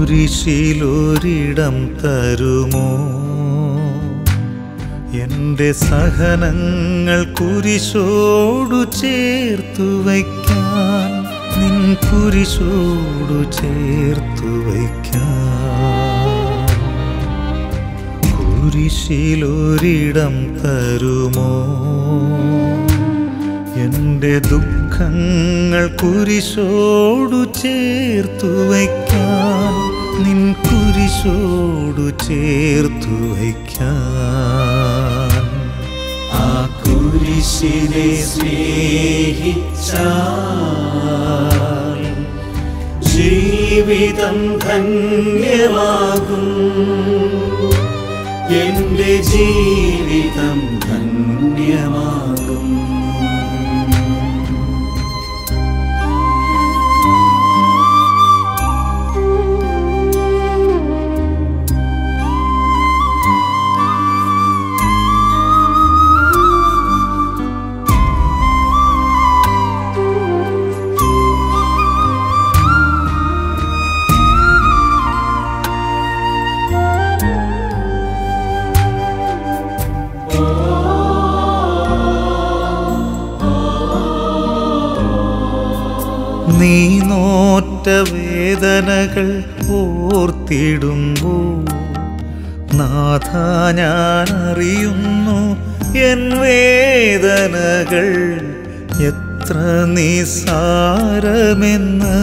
കുരിശിലൊരിടം തരുമോ എൻ്റെ സഹനങ്ങൾ കുരിശോടു ചേർത്തു വയ്ക്കാൻ നിൻ കുരിശോടു ചേർത്തു വയ്ക്കാൻ കുരിശിലൊരിടം തരുമോ എൻ്റെ ദുഃഖങ്ങൾ കുരിശോടു ചേർത്തു വയ്ക്കാൻ നിൻ കുരിശോടു ചേർത്തു വയ്ക്കാൻ ആ കുരിശിനെ സ്നേഹിച്ചാൽ ജീവിതം ധന്യമാകും എന്റെ ജീവിതം ധന്യമാകും നീ നോറ്റ വേദനകൾ ഓർത്തിടുമ്പോൾ നാഥ ഞാൻ അറിയുന്നു എൻ വേദനകൾ എത്ര നിസാരമെന്ന്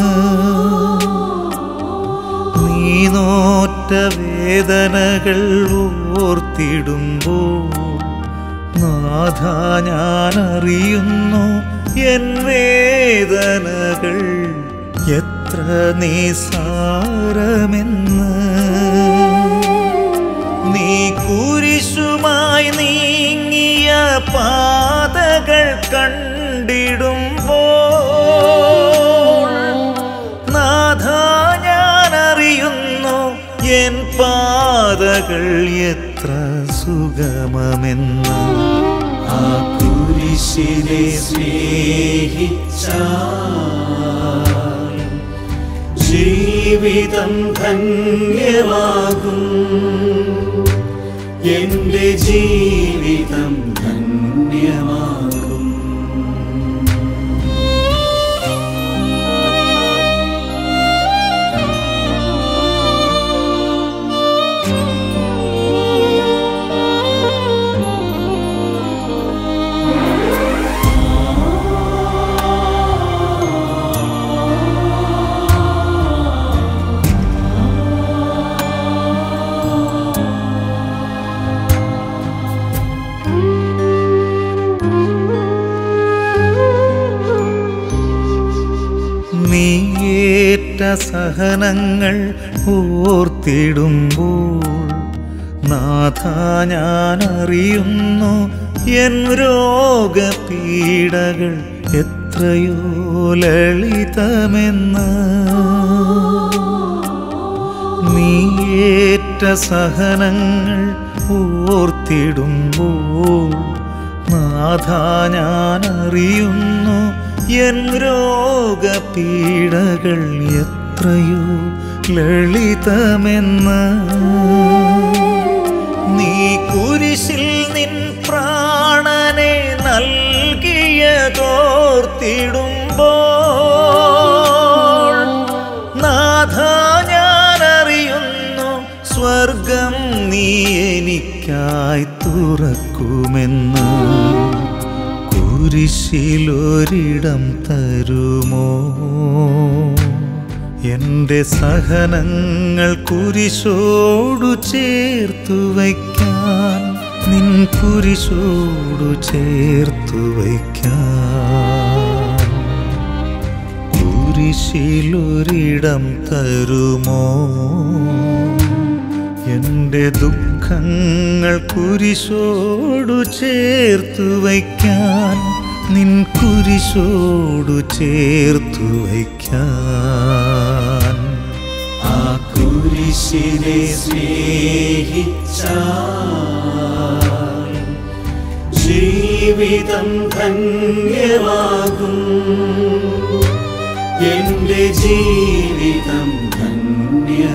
നീ നോറ്റ വേദനകൾ ഓർത്തിടുമ്പോൾ നാഥ ഞാൻ അറിയുന്നു എൻ വേദനകൾ എത്ര നിസാരമെന്ന് നീ കുരിശുമായി നീങ്ങിയ പാതകൾ കണ്ടിടുമ്പോൾ നാഥ ഞാൻ അറിയുന്നു എൻ പാതകൾ എത്ര സുഗമമെന്ന് ആ കുരിശിനെ സ്നേഹിച്ചാൽ ജീവിതം ധന്യമാകും എന്റെ ജീവിതം ധന്യമാകും നീയേറ്റ സഹനങ്ങൾ ഓർത്തിടുമ്പോൾ നാഥ ഞാൻ അറിയുന്നു എൻ രോഗപീഡകൾ എത്രയോ ലളിതമെന്ന് നീയേറ്റ സഹനങ്ങൾ ഓർത്തിടുമ്പോൾ നാഥ ഞാൻ അറിയുന്നു എൻ രോഗപീഡകൾ എത്രയോ ലളിതമെന്ന് നീ കുരിശിൽ നിൻ പ്രാണനെ നൽകിയതോർത്തിടുമ്പോൾ നാഥ ഞാൻ അറിയുന്നു സ്വർഗം നീ എനിക്കായി തുറക്കുമെന്ന് കുരിശിലൊരിടം തരുമോ എൻ്റെ സഹനങ്ങൾ കുരിശോടു ചേർത്തു വയ്ക്കാൻ നിൻ കുരിശോടു ചേർത്തു വയ്ക്കാൻ കുരിശിലൊരിടം തരുമോ എൻ്റെ ദുഃഖങ്ങൾ കുരിശോടു ചേർത്തു വയ്ക്കാൻ നിൻ കുരിശോടു ചേർത്തു വയ്ക്കാൻ ആ കുരിശിനെ സ്നേഹിച്ചാൽ ജീവിതം ധന്യമാകും എന്റെ ജീവിതം ധന്യ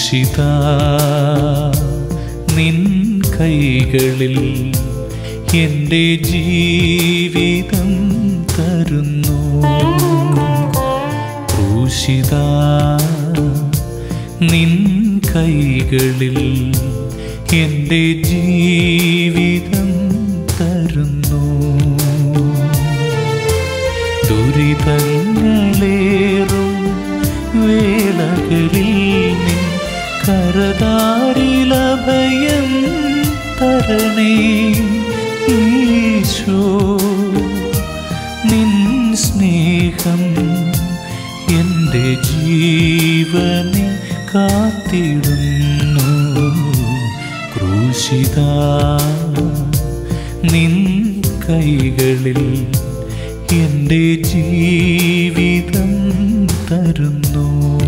ക്രൂശിത നിൻ കൈകളിൽ എൻ്റെ ജീവിതം തരുന്നു ക്രൂശിത നിൻ കൈകളിൽ എൻ്റെ ജീവിതം തരുന്നു ദുരിതങ്ങളേറും വേളകളിൽ നിൻ കരതാരിലഭയം തരണേ ഈശോ നിൻ സ്നേഹം എൻ്റെ ജീവനെ കാത്തിടുന്നു ക്രൂശിത നിൻ കൈകളിൽ എൻ്റെ ജീവിതം തരുന്നു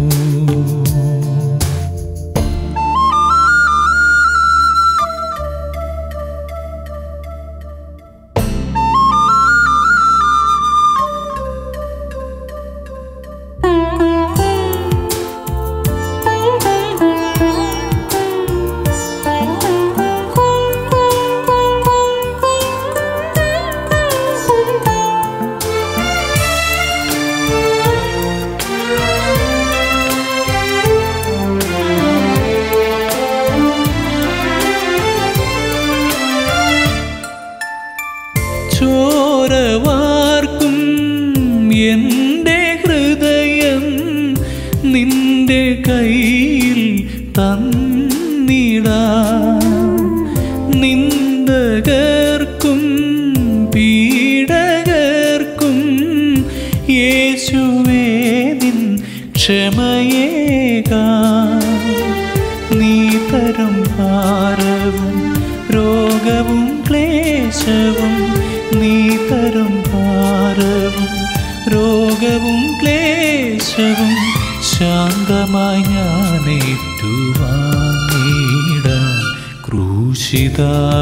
ചോരവാർക്കും എൻ്റെ ഹൃദയം നിന്റെ കയ്യിൽ തന്നിടാ നിന്ദകർക്കും പീഡകർക്കും യേശുവേ നിൻ ക്ഷമയേകാ നീ തരും ഭാരവും രോഗവും ക്ലേശവും നീ തരും ഭാരവും രോഗവും ക്ലേശവും ശാന്തമായി ഞാൻ ഏറ്റുവാങ്ങിടാം ക്രൂശിത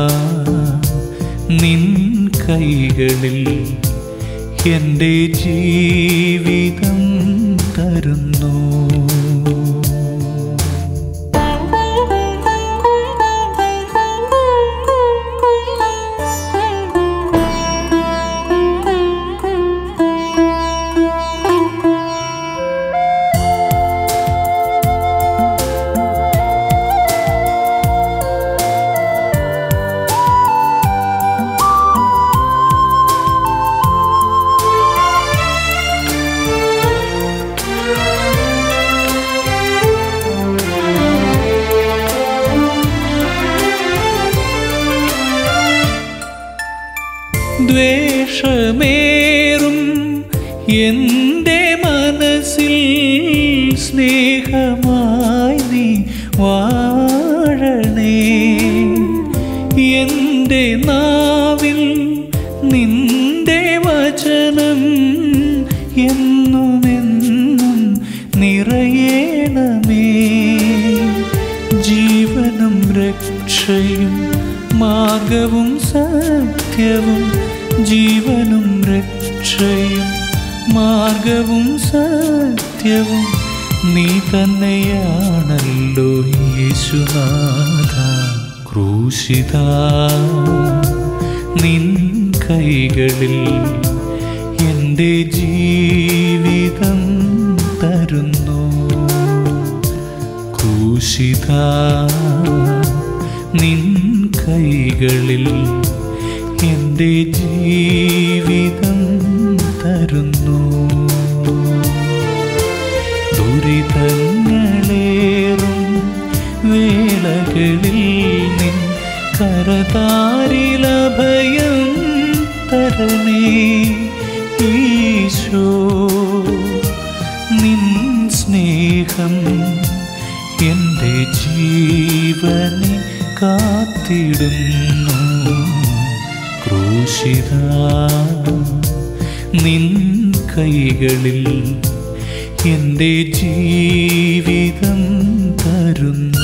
നിൻ കൈകളിൽ എൻ്റെ ജീവിതം തരുന്നു ദ്വേഷമേറും എൻ്റെ മനസ്സിൽ സ്നേഹമായി നീ വാഴണേ എൻ്റെ നാവിൽ നിന്റെ വചനം എന്നുമെന്നും നിറയേണമേ ജീവനും രക്ഷയും മാർഗവും സത്യവും ജീവനും രക്ഷയും മാർഗവും സത്യവും നീ തന്നെയാണല്ലോ യേശുനാഥ ക്രൂശിത നിൻ കൈകളിൽ എൻ്റെ ജീവിതം തരുന്നു ക്രൂശിത നിൻ കൈകളിൽ എൻ്റെ ജീവിതം തരുന്നു ദുരിതങ്ങളേറും വേളകളിൽ നിൻ കരതാരിലഭയം തരണേ ഈശോ നിൻ സ്നേഹം എൻ്റെ ജീവനെ കാത്തിടുന്നു ക്രൂശിത നിൻ കൈകളിൽ എൻ്റെ ജീവിതം തരുന്നു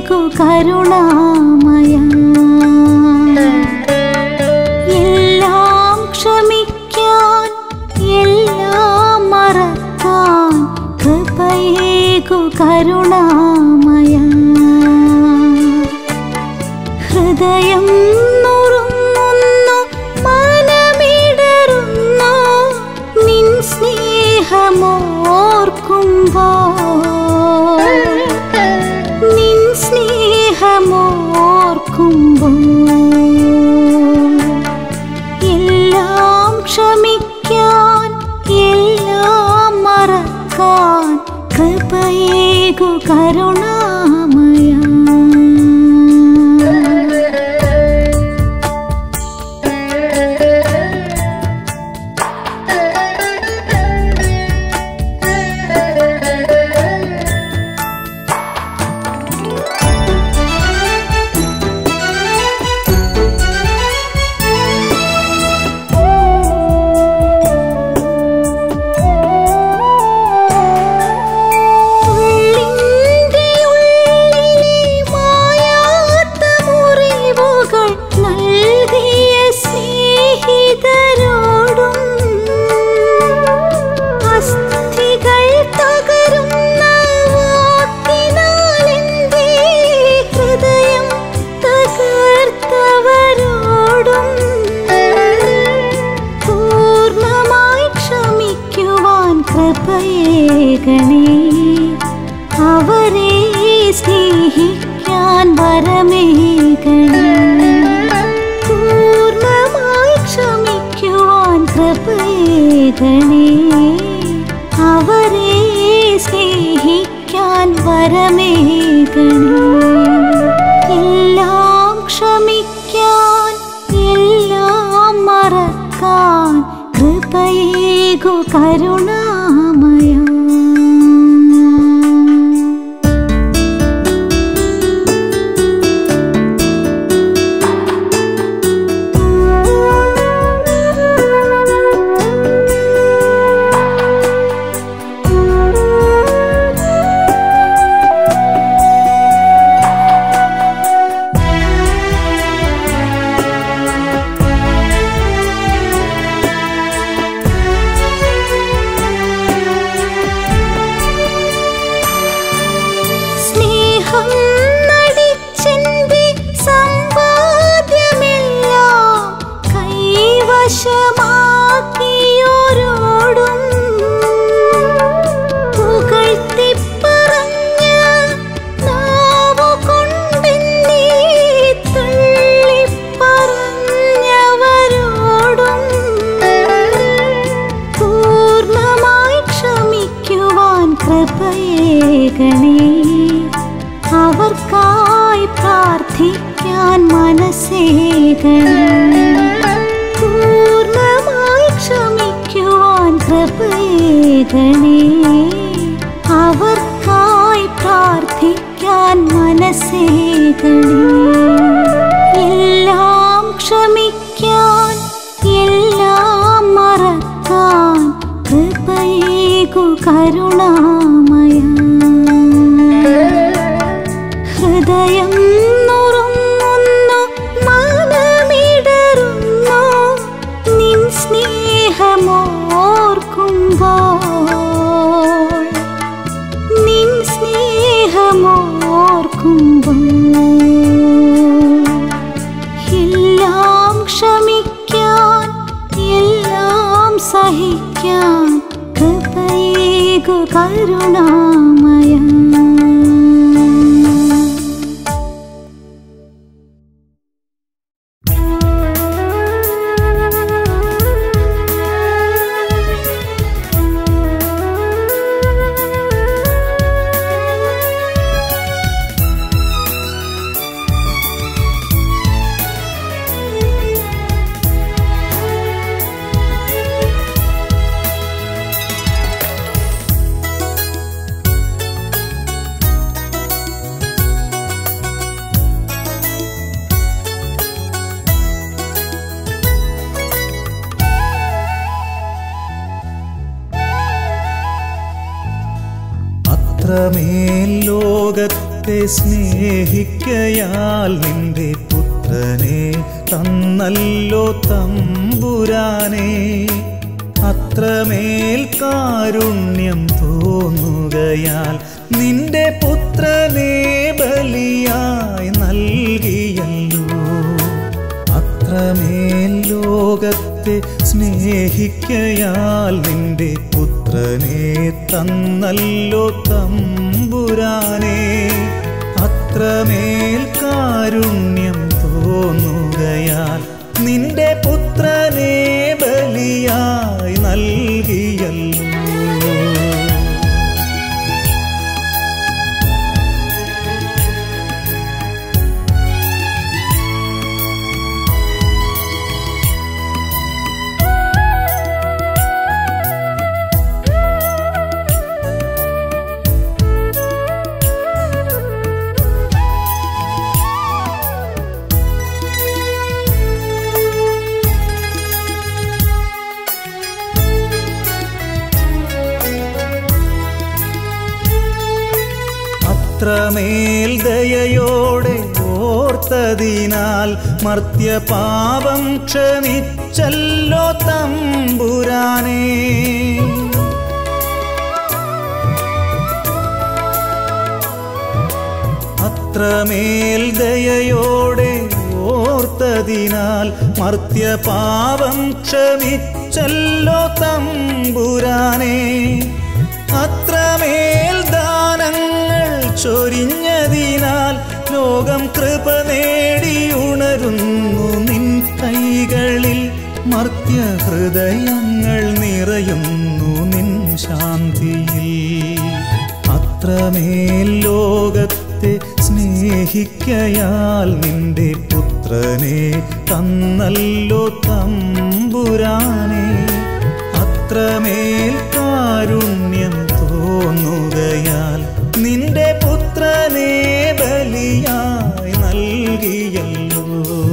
കരുണാമയ എല്ലാം ക്ഷമിക്കാൻ എല്ലാം മറക്കാൻ കൃപയേകു കരുണാമയ ഹൃദയം നുറുങ്ങുന്നു മനമിടറുന്നു നിൻ സ്നേഹമോർക്കുമ്പോൾ നിൻ സ്നേഹമോർക്കുമ്പോൾ എല്ലാം ക്ഷമിക്കാൻ എല്ലാം മറക്കാൻ കൃപയേകു കരുണാമയ ഉള്ളിൻ്റെ ഉള്ളിലെ മായാത്ത മുറിവുകൾ നൽകിയ സ്നേഹിതരോടും അസ്ഥികൾ തകരുന്ന വാക്കിനാൽ എൻ്റെ ഹൃദയം തകർത്തവരോടും പൂർണ്ണമായി ക്ഷമിക്കുവാൻ കൃപയേകണേ അവരെ സ്നേഹിക്കാൻ വരമേകണേ പൂർണ്ണമായി ക്ഷമിക്കുവാൻ കൃപയേകണേ അവരെ സ്നേഹിക്കാൻ വരമേകണേ എല്ലാം ക്ഷമിക്കാൻ എല്ലാം മറക്കാൻ കൃപയേകു കരുണാമയ സ്നേഹം നടിച്ചെന്റെ സമ്പാദ്യമെല്ലാം കൈവശമാക്കിയോരോടും പുകഴ്ത്തിപ്പറഞ്ഞ നാവുകൊണ്ടെന്നെ തള്ളിപ്പറഞ്ഞവരോടും പൂർണ്ണമായി ക്ഷമിക്കുവാൻ കൃപയേകണേ അവർക്കായി പ്രാർത്ഥിക്കാൻ മനസ്സേകണേ പൂർണ്ണമായി ക്ഷമിക്കുവാൻ കൃപയേകണേ അവർക്കായി പ്രാർത്ഥിക്കാൻ മനസ്സേകണേ എല്ലാം ക്ഷമിക്കാൻ എല്ലാം മറക്കാൻ കൃപയേകു കരുണാമയ ഹൃദയം നുറുങ്ങുന്നു മനമിടറുന്നു നിൻ സ്നേഹമോർക്കുമ്പോൾ നിൻ സ്നേഹമോർക്കുമ്പോൾ എല്ലാം ക്ഷമിക്കാൻ എല്ലാം സഹിക്കാൻ കൃപയേകു കരുണാമയ അത്രമേൽ ലോകത്തിൽ ലോകത്തെ സ്നേഹിക്കയാൽ നിന്റെ പുത്രനെ തന്നല്ലോ തമ്പുരാനെ അത്രമേൽ കാരുണ്യം തോന്നുകയാൽ നിന്റെ പുത്രനെ ബലിയായി നൽകിയല്ലോ അത്രമേൽ ലോകത്തെ സ്നേഹിക്കയാൽ നിന്റെ പുത്രനെ തന്നല്ലോ തമ്പുരാനെ അത്രമേൽ കാരുണ്യം തോന്നുകയാൽ നിന്റെ പുത്രനെ ബലിയായി നൽകിയല്ലോ അത്രമേൽ ദയയോടെ ഓർത്തതിനാൽ മർത്യപാപം ക്ഷമിച്ചല്ലോ തമ്പുരാനേ അത്രമേൽ ദയയോടെ ഓർത്തതിനാൽ മർത്യപാപം ക്ഷമിച്ചല്ലോ തമ്പുരാനെ അത്രമേൽ ദാനങ്ങൾ ചൊരിഞ്ഞതിനാൽ ലോകം കൃപ നേടിയുണരുന്നു നിൻ കൈകളിൽ മർത്യഹൃദയങ്ങൾ നിറയുന്നു നിൻ ശാന്തിയിൽ അത്രമേൽ ലോകത്തെ സ്നേഹിക്കയാൽ നിന്റെ പുത്രനെ തന്നല്ലോ തമ്പുരാനെ അത്രമേൽ കാരുണ്യം തോന്നുകയാൽ നിന്റെ പുത്രനെ ബലിയായി നൽകിയല്ലോ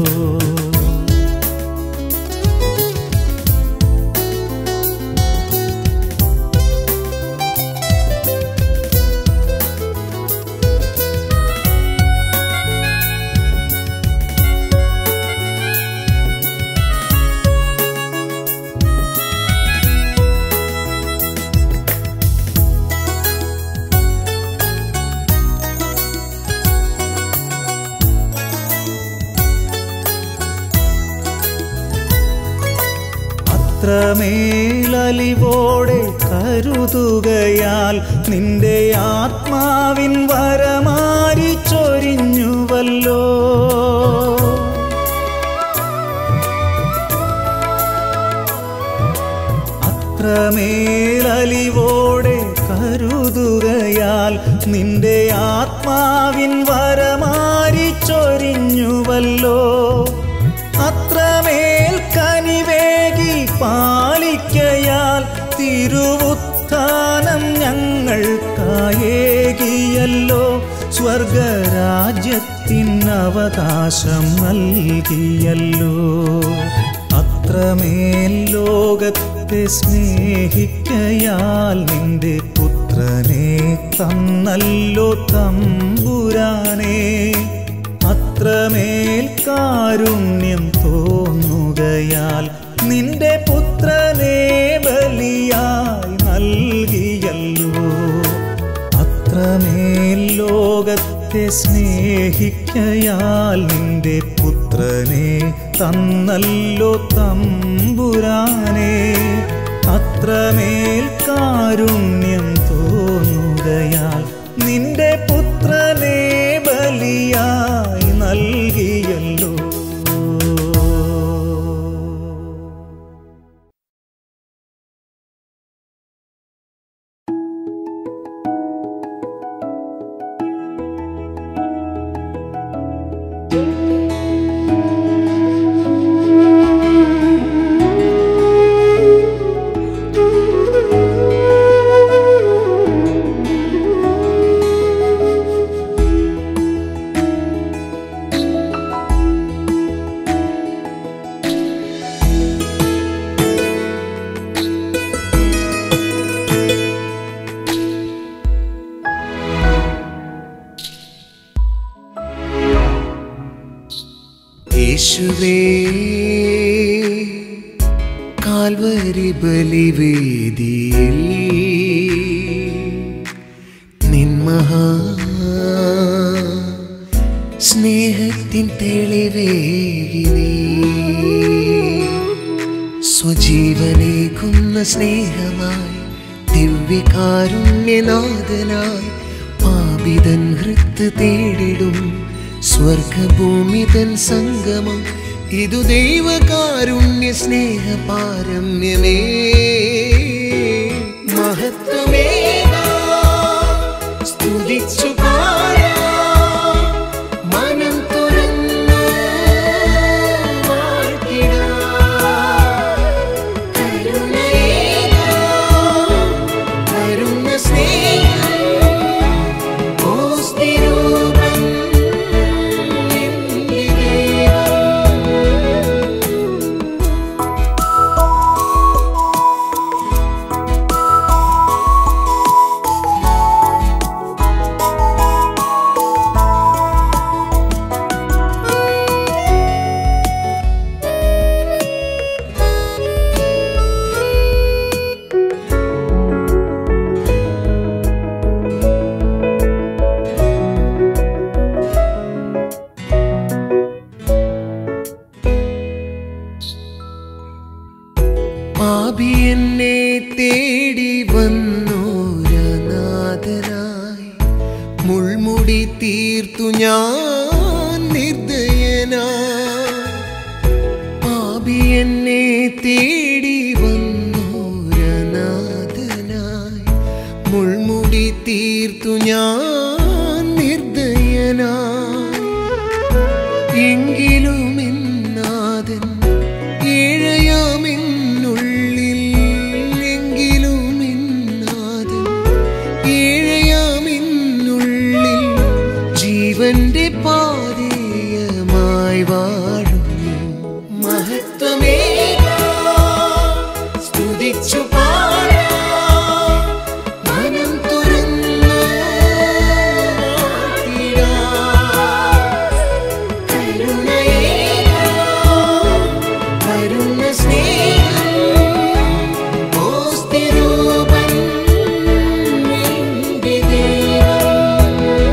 അത്രമേലലിവോടെ കരുതുകയാൽ നിന്റെ ആത്മാവിൻ വരമാരി ചൊരിഞ്ഞുവല്ലോ അത്രമേലലിവോടെ കരുതുകയാൽ നിന്റെ ആത്മാവിൻ വരമാരി ചൊരിഞ്ഞുവല്ലോ അത്രമേൽ കനിവേകി പാലിക്കയാൽ തിരുവുത്ഥാനം ഞങ്ങൾക്കായേകിയല്ലോ സ്വർഗരാജ്യത്തിൻ അവകാശം നൽകിയല്ലോ അത്രമേൽ ലോകത്തെ സ്നേഹിക്കയാൽ നിന്റെ പുത്രനെ തന്നല്ലോ തമ്പുരാനെ അത്രമേൽ കാരുണ്യം തോന്നുകയാൽ നിന്റെ പുത്രനെ ബലിയായി നൽകിയല്ലോ അത്രമേൽ ലോകത്തെ സ്നേഹിക്കയാൽ നിന്റെ പുത്രനെ തന്നല്ലോ തമ്പുരാനെ അത്രമേൽ കാരുണ്യം തോന്നുകയാൽ നിന്റെ പുത്രനെ ബലിയായി നൽകിയല്ലോ Thank you. യേശുവേ കാൽവരി ബലിവേദിയിൽ നിന്മഹാ സ്നേഹത്തിൻ തെളിവേകിനീ സ്വജീവനേകുന്ന സ്നേഹമായി ദിവ്യകാരുണ്യനാഥനായി പാപിതൻ ഹൃത്ത് തേടിടും സ്വർഗഭൂമി തൻ സംഗമം ഇതു ദൈവകാരുണ്യ സ്നേഹ പാരമ്യമേ മഹത്വമേ സ്തുതിച്ചു പാടാം മനം തുറന്നു വാഴ്ത്തിടാം കരുണയേകാം കരുണ സ്നേഹം ഓസ്തിരൂപം നിന്റെ ദൈവം പാപി എന്നെ തേടി വന്നോരനാഥനായി മുൾമുടി തീർത്തു ഞാൻ നിർദ്ദയനായി പാപി എന്നെ തേടി വന്നോരനാഥനായി മുൾമുടി തീർത്തു ഞാൻ നിർദ്ദയനായി എങ്കിലും എന്നാഥൻ ഏഴയാമെന്നുള്ളിൽ എങ്കിലും എന്നാഥൻ ഏഴയാമെന്നുള്ളിൽ ജീവന്റെ പാതേയമായി വാഴുന്നു മഹത്വമേ സ്തുതിച്ചു പാടാം മനം തുറന്നു വാഴ്ത്തിടാം കരുണയേകാം കരുണ സ്നേഹം ഓസ്തിരൂപം നിന്റെ ദൈവം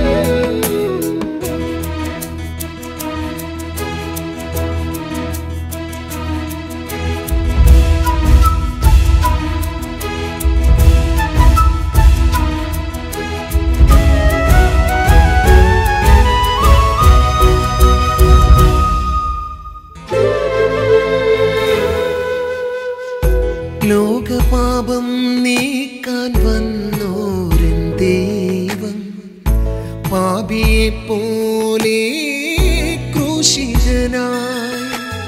ലോകപാപം നീക്കാൻ വന്നോരൻ ദൈവം പാപിയെ പോലെ ക്രൂശിതനായി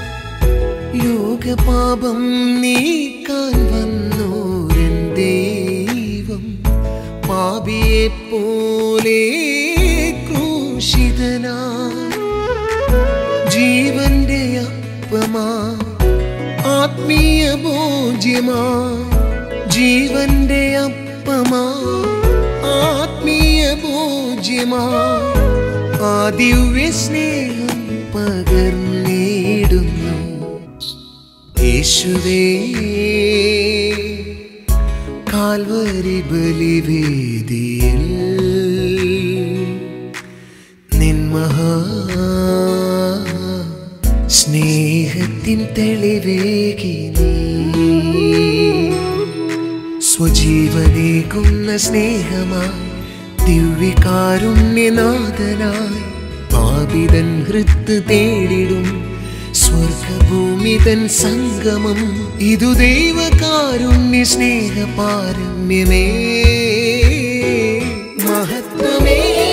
ലോകപാപം നീക്കാൻ വന്നോരൻ ദൈവം പാപിയെ പോലെ ക്രൂശിതനായി ജീവന്റെ അപ്പമാ ആത്മീയ ഭോജ്യമാ ജീവന്റെ അപ്പമാ ആത്മീയ ഭോജ്യമാ ആ ദിവ്യ സ്നേഹം പകർന്നിടുന്നു യേശുവേ കാൽവരി ബലിവേദിയിൽ നിന്മഹാ സ്നേഹത്തിൻ തെളിവേകി നീ സ്വജീവനേകുന്ന സ്നേഹമായി ദിവ്യകാരുണ്യനാഥനായി പാപിതൻ ഹൃത്ത് തേടിടും സ്വർഗഭൂമി തൻ സംഗമം ഇതു ദൈവകാരുണ്യ സ്നേഹ പാരമ്യമേ മഹത്വമേ